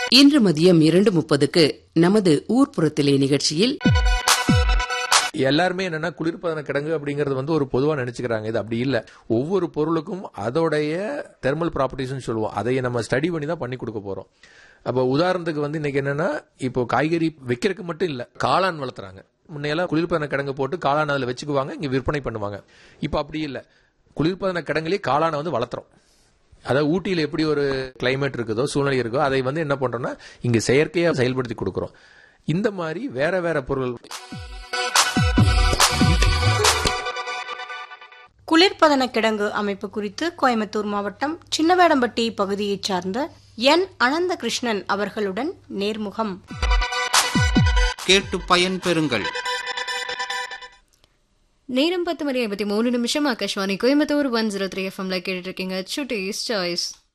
இன்று மதியம் இரண்டு முப்பதுக்கு நமது ஊர்ப்புறத்திலே நிகழ்ச்சியில் எல்லாருமே என்னன்னா குளிர்பதன கிடங்கு அப்படிங்கறது வந்து ஒரு பொதுவா நினைச்சுக்கிறாங்க இது அப்படி இல்ல ஒவ்வொரு பொருளுக்கும் அதோடைய தெர்மல் ப்ராப்பர்ட்டிஸ்னு சொல்லுவோம் அதை நம்ம ஸ்டடி பண்ணி தான் பண்ணி கொடுக்க போறோம் அப்போ உதாரணத்துக்கு வந்து இன்னைக்கு என்னன்னா இப்போ காய்கறி வைக்கிறதுக்கு மட்டும் இல்ல காளான் வளர்த்துறாங்க முன்னையெல்லாம் குளிர்பதன கிடங்கு போட்டு காளான் அதில் வச்சுக்குவாங்க இங்க விற்பனை பண்ணுவாங்க இப்போ அப்படி இல்ல குளிர்பதன கிடங்குலேயே காளானை வந்து வளர்த்துறோம் அதாவது ஊட்டியில் எப்படி ஒரு கிளைமேட் இருக்குதோ சூழ்நிலை இருக்கோ அதை வந்து என்ன பண்றோம்னா இங்க செயற்கையா செயல்படுத்தி கொடுக்குறோம் இந்த மாதிரி வேற வேற பொருள் குளிர்பதன கிடங்கு அமைப்பு குறித்து கோயம்புத்தூர் மாவட்டம் சின்னவேடம்பட்டி பகுதியைச் சார்ந்த என் அனந்த கிருஷ்ணன் அவர்களுடன் நேர்முகம் கேட்டு பயன்பெறுங்கள் நேரம் பத்து மணி ஐம்பத்தி மூணு நிமிஷம் Akashvani Coimbatore one zero three எஃப்எம்ல கேட்டுட்டு இருக்கீங்க சுட்டீஸ் சாய்ஸ்